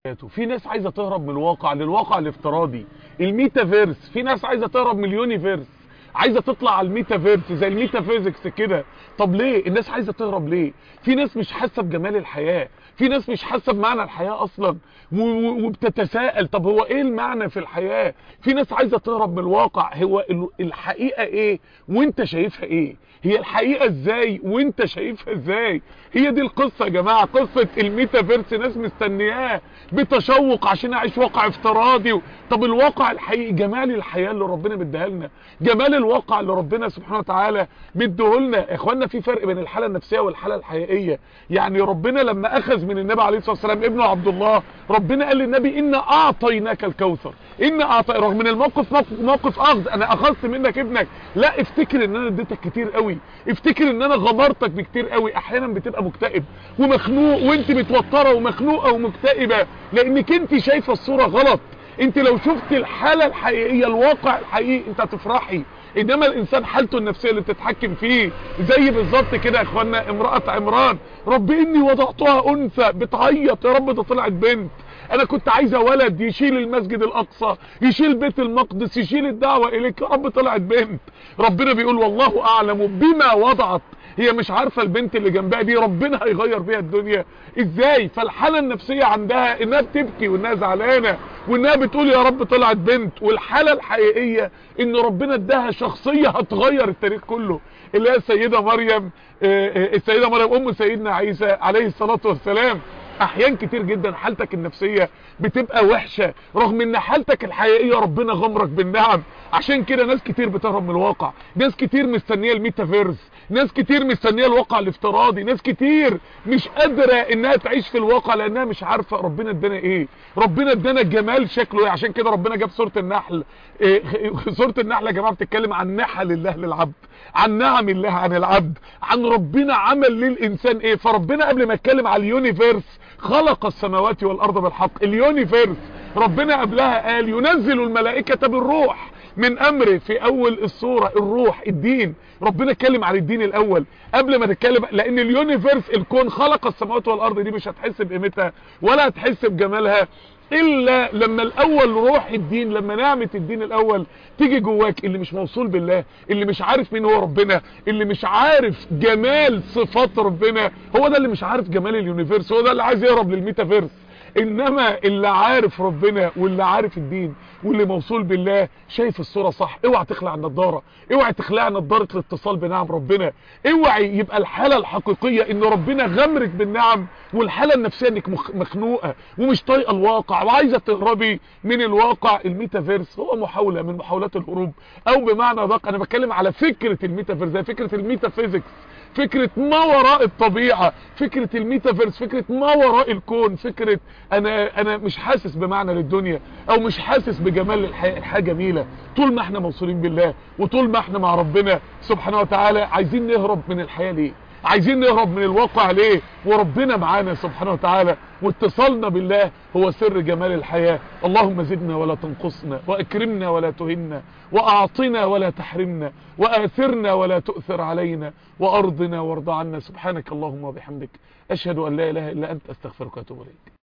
في ناس عايزة تهرب من الواقع للواقع الافتراضي الميتافيرس في ناس عايزة تهرب من اليونيفيرس عايزة تطلع على الميتافيرس زي الميتافيزيكس كده طب ليه الناس عايزة تهرب ليه في ناس مش حاسة بجمال الحياة في ناس مش حاسة بمعنى الحياة اصلا وبتتساءل طب هو ايه المعنى في الحياة في ناس عايزة تهرب من الواقع هو الحقيقة ايه وانت شايفها ايه هي الحقيقة ازاي وانت شايفها ازاي هي دي القصة يا جماعة قصة الميتافيرس ناس مستنياه بتشوق عشان اعيش واقع افتراضي طب الواقع الحقيقي جمال الحياة اللي ربنا مديها لنا جمال الواقع اللي ربنا سبحانه وتعالى مديه لنا يا اخوانا في فرق بين الحالة النفسية والحالة الحقيقية يعني ربنا لما اخذ من النبي عليه الصلاة والسلام ابنه عبد الله ربنا قال للنبي ان اعطيناك الكوثر ان اعطي رغم من الموقف موقف, موقف اخذ انا اخذت منك ابنك لا افتكر ان انا اديتك كتير قوي افتكر ان انا غمرتك بكتير قوي احيانا بتبقى مكتئب ومخنوق وانت متوتره ومخنوقه ومكتئبه لانك انت شايفه الصوره غلط انت لو شفت الحاله الحقيقيه الواقع الحقيقي انت هتفرحي انما الانسان حالته النفسيه اللي بتتحكم فيه زي بالظبط كده يا اخوانا امراه عمران رب اني وضعتها انثى بتعيط يا رب ده طلعت بنت انا كنت عايزه ولد يشيل المسجد الاقصى يشيل بيت المقدس يشيل الدعوه اليك يا رب طلعت بنت ربنا بيقول والله اعلم بما وضعت هي مش عارفة البنت اللي جنبها دي ربنا هيغير بيها الدنيا ازاي فالحالة النفسية عندها انها بتبكي وانها زعلانة وانها بتقول يا رب طلعت بنت والحالة الحقيقية ان ربنا اداها شخصية هتغير التاريخ كله اللي هي السيدة مريم السيدة مريم ام سيدنا عيسى عليه الصلاة والسلام احيان كتير جدا حالتك النفسية بتبقى وحشة رغم ان حالتك الحقيقية ربنا غمرك بالنعم عشان كده ناس كتير بتهرب من الواقع ناس كتير مستنية الميتافيرس ناس كتير مستنية الواقع الافتراضي ناس كتير مش قادرة انها تعيش في الواقع لانها مش عارفة ربنا ادانا ايه ربنا ادانا جمال شكله ايه عشان كده ربنا جاب سورة النحل إيه سورة النحل يا جماعة بتتكلم عن نحل الله للعبد عن نعم الله عن العبد عن ربنا عمل للانسان ايه فربنا قبل ما يتكلم على اليونيفيرس خلق السماوات والارض بالحق اليونيفيرس ربنا قبلها قال ينزل الملائكة بالروح من امره في اول الصورة الروح الدين ربنا اتكلم عن الدين الاول قبل ما نتكلم لان اليونيفيرس الكون خلق السماوات والارض دي مش هتحس بقيمتها ولا هتحس بجمالها الا لما الاول روح الدين لما نعمة الدين الاول تيجي جواك اللي مش موصول بالله اللي مش عارف مين هو ربنا اللي مش عارف جمال صفات ربنا هو ده اللي مش عارف جمال اليونيفيرس هو ده اللي عايز يهرب للميتافيرس انما اللي عارف ربنا واللي عارف الدين واللي موصول بالله شايف الصورة صح اوعى تخلع النضارة اوعى تخلع نضارة الاتصال بنعم ربنا اوعى يبقى الحالة الحقيقية ان ربنا غمرك بالنعم والحالة النفسية انك مخنوقة ومش طايقة الواقع وعايزة تهربي من الواقع الميتافيرس هو محاولة من محاولات الهروب او بمعنى ادق انا بتكلم على فكرة الميتافيرس زي فكرة الميتافيزيكس فكرة ما وراء الطبيعة فكرة الميتافيرس فكرة ما وراء الكون فكرة انا انا مش حاسس بمعنى للدنيا او مش حاسس بجمال الحياة الحياة جميلة طول ما احنا موصولين بالله وطول ما احنا مع ربنا سبحانه وتعالى عايزين نهرب من الحياة ليه عايزين نهرب من الواقع ليه وربنا معانا سبحانه وتعالى واتصالنا بالله هو سر جمال الحياة اللهم زدنا ولا تنقصنا واكرمنا ولا تهنا واعطنا ولا تحرمنا واثرنا ولا تؤثر علينا وارضنا وارض عنا سبحانك اللهم وبحمدك اشهد ان لا اله الا انت استغفرك واتوب اليك